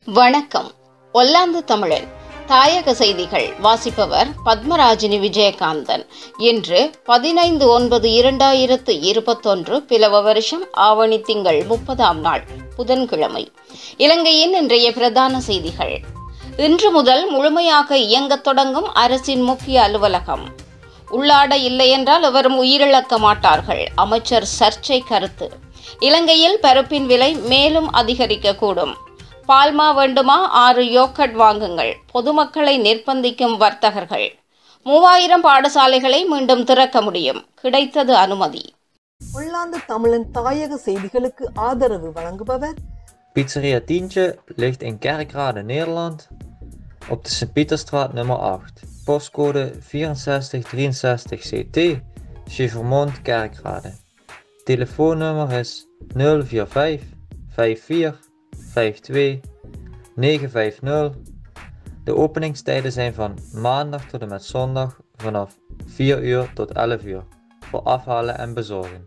வணக்கம் ஒல்லாந்து தமிழன் தாயக செய்திகள் வாசிப்பவர் பத்மராஜினி விஜயகாந்தன் இன்று பதினைந்து ஒன்பது இரண்டாயிரத்து இருபத்தொன்று பிளவ வருஷம் ஆவணி திங்கள் முப்பதாம் நாள் புதன்கிழமை இலங்கையின் இன்றைய பிரதான செய்திகள் இன்று முதல் முழுமையாக இயங்கத் தொடங்கும் அரசின் முக்கிய அலுவலகம் உள்ளாட இல்லையென்றால் எவரும் உயிரிழக்க மாட்டார்கள் அமைச்சர் சர்ச்சை கருத்து இலங்கையில் பருப்பின் விலை மேலும் அதிகரிக்கக்கூடும் பால்மா வேண்டுமா ஆறு யோக்கட் வாங்குங்கள் பொதுமக்களை நிர்பந்திக்கும் வர்த்தகர்கள் மூவாயிரம் பாடசாலைகளை மீண்டும் திறக்க முடியும் கிடைத்தது அனுமதி உள்ளாந்து தமிழன் தாயக செய்திகளுக்கு ஆதரவு வழங்குபவர் Pizzeria Tientje ligt in Kerkrade, Nederland, op de Sint-Pieterstraat nummer 8. Postcode 6463 CT, Chevermond, Kerkrade. Telefoonnummer is 045 54 52 950. De openingstijden zijn van maandag tot en met zondag vanaf 4 uur tot 11 uur voor afhalen en bezorgen.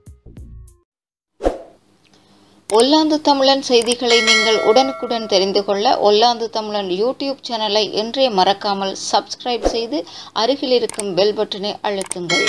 ஒல்லாந்து தமிழன் செய்திகளை நீங்கள் உடனுக்குடன் தெரிந்து கொள்ள ஒல்லாந்து தமிழன் YouTube சேனலை இன்றே மறக்காமல் சப்ஸ்கிரைப் செய்து அருகில் இருக்கும் பெல் பட்டனை அழுத்துங்கள்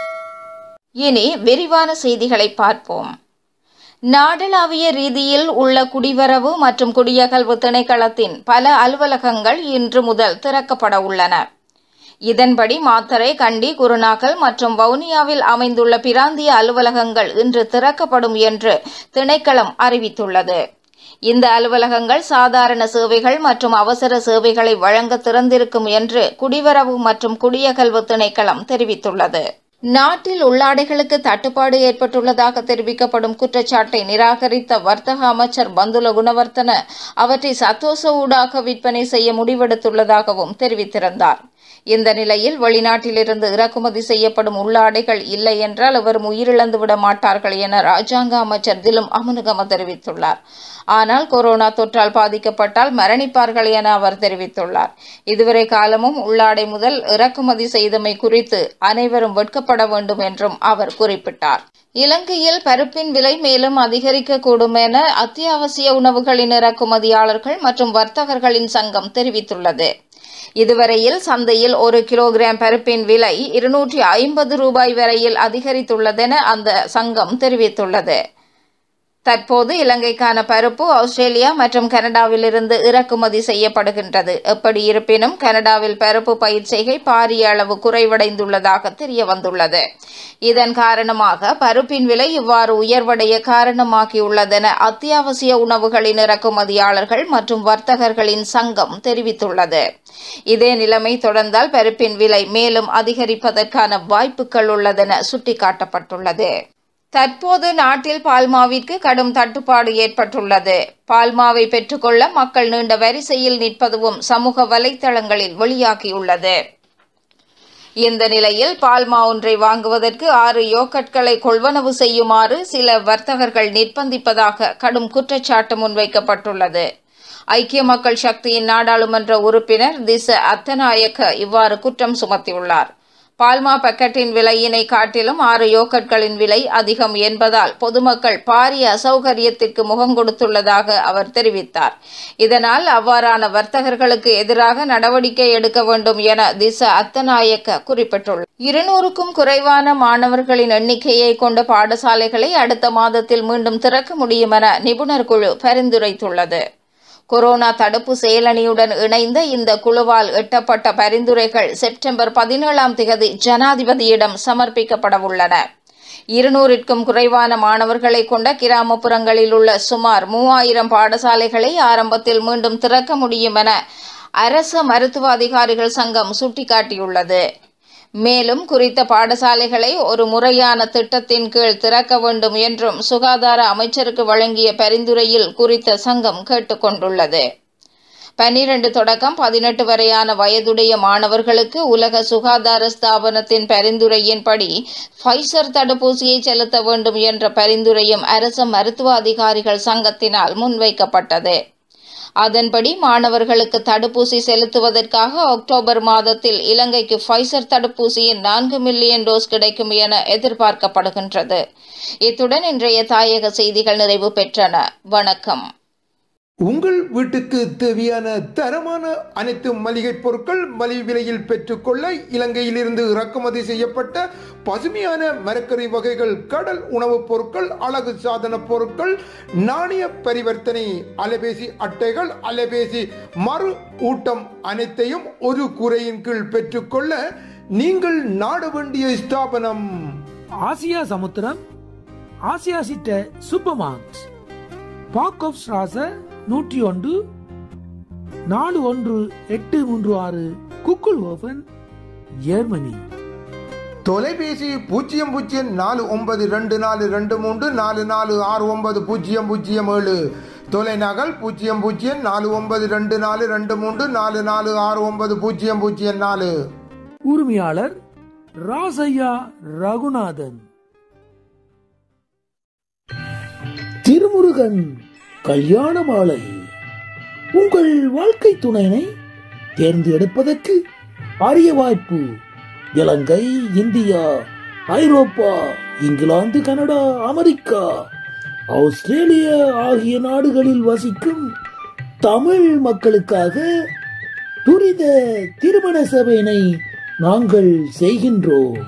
இனி விரிவான செய்திகளை பார்ப்போம் நாடளாவிய ரீதியில் உள்ள குடிவரவு மற்றும் குடியகல்வு திணைக்களத்தின் பல அலுவலகங்கள் இன்று முதல் திறக்கப்பட உள்ளன இதன்படி மாத்தறை கண்டி குருநாகல் மற்றும் வவுனியாவில் அமைந்துள்ள பிராந்திய அலுவலகங்கள் இன்று திறக்கப்படும் என்று திணைக்களம் அறிவித்துள்ளது இந்த அலுவலகங்கள் சாதாரண சேவைகள் மற்றும் அவசர சேவைகளை வழங்க திறந்திருக்கும் என்று குடிவரவு மற்றும் குடியகல்வு திணைக்களம் தெரிவித்துள்ளது நாட்டில் உள்ளாடைகளுக்கு தட்டுப்பாடு ஏற்பட்டுள்ளதாக தெரிவிக்கப்படும் குற்றச்சாட்டை நிராகரித்த வர்த்தக அமைச்சர் பந்துல குணவர்த்தன அவற்றை சத்தோச ஊடாக விற்பனை செய்ய முடிவெடுத்துள்ளதாகவும் தெரிவித்திருந்தார் இந்த நிலையில் வெளிநாட்டிலிருந்து இறக்குமதி செய்யப்படும் உள்ளாடைகள் இல்லை என்றால் அவரும் உயிரிழந்து விட மாட்டார்கள் என ராஜாங்க அமைச்சர் திலும் அமுனுகம தெரிவித்துள்ளார் ஆனால் கொரோனா தொற்றால் பாதிக்கப்பட்டால் மரணிப்பார்கள் என அவர் தெரிவித்துள்ளார் இதுவரை காலமும் உள்ளாடை முதல் இறக்குமதி செய்தமை குறித்து அனைவரும் வெட்கப்பட வேண்டும் என்றும் அவர் குறிப்பிட்டார் இலங்கையில் பருப்பின் விலை மேலும் அதிகரிக்கக்கூடும் என அத்தியாவசிய உணவுகளின் இறக்குமதியாளர்கள் மற்றும் வர்த்தகர்களின் சங்கம் தெரிவித்துள்ளது இதுவரையில் சந்தையில் ஒரு கிலோகிராம் பருப்பின் விலை இருநூற்றி ஐம்பது ரூபாய் வரையில் அதிகரித்துள்ளதென அந்த சங்கம் தெரிவித்துள்ளது தற்போது இலங்கைக்கான பருப்பு ஆஸ்திரேலியா மற்றும் கனடாவிலிருந்து இறக்குமதி செய்யப்படுகின்றது எப்படி இருப்பினும் கனடாவில் பருப்பு பயிர் செய்கை பாரிய அளவு குறைவடைந்துள்ளதாக தெரிய வந்துள்ளது இதன் காரணமாக பருப்பின் விலை இவ்வாறு உயர்வடைய காரணமாகியுள்ளதென அத்தியாவசிய உணவுகளின் இறக்குமதியாளர்கள் மற்றும் வர்த்தகர்களின் சங்கம் தெரிவித்துள்ளது இதே நிலைமை தொடர்ந்தால் பருப்பின் விலை மேலும் அதிகரிப்பதற்கான வாய்ப்புகள் உள்ளதென சுட்டிக்காட்டப்பட்டுள்ளது தற்போது நாட்டில் பால்மாவிற்கு கடும் தட்டுப்பாடு ஏற்பட்டுள்ளது பால்மாவை பெற்றுக்கொள்ள மக்கள் நீண்ட வரிசையில் நிற்பதுவும் சமூக வலைதளங்களில் வெளியாகியுள்ளது இந்த நிலையில் பால்மா ஒன்றை வாங்குவதற்கு ஆறு யோக்கட்களை கொள்வனவு செய்யுமாறு சில வர்த்தகர்கள் நிர்பந்திப்பதாக கடும் குற்றச்சாட்டு முன்வைக்கப்பட்டுள்ளது ஐக்கிய மக்கள் சக்தியின் நாடாளுமன்ற உறுப்பினர் திச அத்தநாயக்க இவ்வாறு குற்றம் சுமத்தியுள்ளார் பால்மா பக்கெட்டின் விலையினை காட்டிலும் ஆறு யோக்கட்களின் விலை அதிகம் என்பதால் பொதுமக்கள் பாரிய அசௌகரியத்திற்கு முகம் கொடுத்துள்ளதாக அவர் தெரிவித்தார் இதனால் அவ்வாறான வர்த்தகர்களுக்கு எதிராக நடவடிக்கை எடுக்க வேண்டும் என திச அத்தநாயக்க குறிப்பிட்டுள்ளார் இருநூறுக்கும் குறைவான மாணவர்களின் எண்ணிக்கையை கொண்ட பாடசாலைகளை அடுத்த மாதத்தில் மீண்டும் திறக்க முடியும் என நிபுணர் குழு பரிந்துரைத்துள்ளது கொரோனா தடுப்பு செயலணியுடன் இணைந்த இந்த குழுவால் எட்டப்பட்ட பரிந்துரைகள் செப்டம்பர் பதினேழாம் திகதி ஜனாதிபதியிடம் சமர்ப்பிக்கப்பட உள்ளன இருநூறிற்கும் குறைவான மாணவர்களை கொண்ட கிராமப்புறங்களில் உள்ள சுமார் மூவாயிரம் பாடசாலைகளை ஆரம்பத்தில் மீண்டும் திறக்க முடியும் என அரச மருத்துவ அதிகாரிகள் சங்கம் சுட்டிக்காட்டியுள்ளது மேலும் குறித்த பாடசாலைகளை ஒரு முறையான திட்டத்தின் கீழ் திறக்க வேண்டும் என்றும் சுகாதார அமைச்சருக்கு வழங்கிய பரிந்துரையில் குறித்த சங்கம் கேட்டுக்கொண்டுள்ளது பன்னிரண்டு தொடக்கம் பதினெட்டு வரையான வயதுடைய மாணவர்களுக்கு உலக சுகாதார ஸ்தாபனத்தின் பரிந்துரையின்படி ஃபைசர் தடுப்பூசியை செலுத்த வேண்டும் என்ற பரிந்துரையும் அரச மருத்துவ அதிகாரிகள் சங்கத்தினால் முன்வைக்கப்பட்டது அதன்படி மாணவர்களுக்கு தடுப்பூசி செலுத்துவதற்காக அக்டோபர் மாதத்தில் இலங்கைக்கு ஃபைசர் தடுப்பூசியின் நான்கு மில்லியன் டோஸ் கிடைக்கும் என எதிர்பார்க்கப்படுகின்றது இத்துடன் இன்றைய தாயக செய்திகள் நிறைவு பெற்றன வணக்கம் உங்கள் வீட்டுக்கு தேவையான தரமான அனைத்து மளிகை பொருட்கள் மலிவு விலையில் பெற்றுக்கொள்ள இலங்கையிலிருந்து இறக்குமதி செய்யப்பட்ட பசுமையான மரக்கறி வகைகள் கடல் உணவுப் பொருட்கள் அழகு சாதன பொருட்கள் நாணய பரிவர்த்தனை அலைபேசி அட்டைகள் அலைபேசி மறு ஊட்டம் அனைத்தையும் ஒரு குறையின் கீழ் பெற்றுக்கொள்ள நீங்கள் நாட வேண்டிய ஸ்தாபனம் ஆசியா சமுத்திரம் ஆசியா சிட்ட சூப்பர் மார்க்ஸ் பாக் ஆஃப் ஸ்ராச நூற்றி ஒன்று நாலு ஒன்று எட்டு மூன்று ஆறு குக்குள் ஓபன் ஜெர்மனி தொலைபேசி பூஜ்ஜியம் பூஜ்ஜியம் நாலு ஒன்பது ரெண்டு நாலு ரெண்டு மூன்று நாலு நாலு ஆறு ஒன்பது பூஜ்ஜியம் பூஜ்ஜியம் ஏழு தொலைநகல் பூஜ்ஜியம் பூஜ்ஜியம் நாலு ஒன்பது ரெண்டு நாலு ரெண்டு மூன்று நாலு நாலு ஆறு ஒன்பது பூஜ்ஜியம் பூஜ்ஜியம் நாலு உரிமையாளர் ராசையா ரகுநாதன் திருமுருகன் கல்யாண மாலை உங்கள் வாழ்க்கை துணைனை தேர்ந்தெடுப்பதற்கு அரிய வாய்ப்பு Ilankai India Europe England Canada America Australia ஆகிய நாடுகளில் வசிக்கும் தமிழ் மக்களுக்காக துரித திருமண சபையினை நாங்கள் செய்கின்றோம்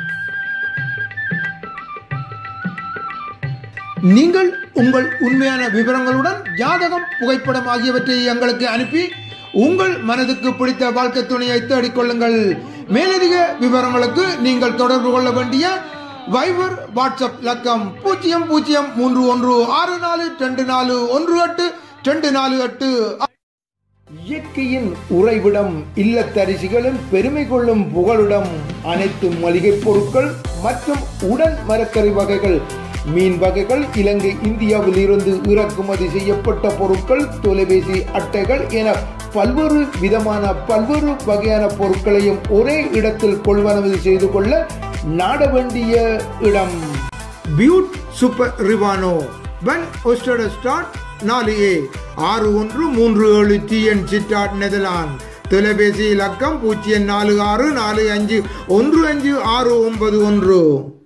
நீங்கள் உங்கள் உண்மையான விவரங்களுடன் ஜாதகம் புகைப்படம் ஆகியவற்றை எங்களுக்கு அனுப்பி உங்கள் மனதுக்கு பிடித்த வாழ்க்கை துணையை தேடிக்கொள்ளுங்கள் மேலதிக விவரங்களுக்கு நீங்கள் தொடர்பு கொள்ள வேண்டிய வைபர் வாட்ஸ்அப் இலக்கம் பூஜ்ஜியம் பூஜ்ஜியம் மூன்று ஒன்று ஆறு நாலு ரெண்டு நாலு ஒன்று எட்டு ரெண்டு நாலு எட்டு இயற்கையின் உறைவிடம் இல்லத்தரிசிகளின் பெருமை கொள்ளும் புகழுடம் அனைத்து மளிகை பொருட்கள் மற்றும் உடன் மரக்கறி வகைகள் மீன் வகைகள் இலங்கை இந்தியாவில் இருந்து இறக்குமதி செய்யப்பட்ட பொருட்கள் தொலைபேசி அட்டைகள் என பல்வேறு விதமான பல்வேறு வகையான பொருட்களையும் ஒரே இடத்தில் கொள்வனவு செய்து கொள்ள நாட வேண்டிய இடம் பியூட் சூப்பர் ரிவானோ வன் ஒஸ்டட ஸ்டார்ட் நாலு ஏ ஆறு ஒன்று மூன்று ஏழு டிஎன் சிட்டாட் நெதர்லாந்து தொலைபேசி இலக்கம் பூஜ்ஜியம் நாலு ஆறு நாலு அஞ்சு ஒன்று அஞ்சு ஆறு ஒன்பது ஒன்று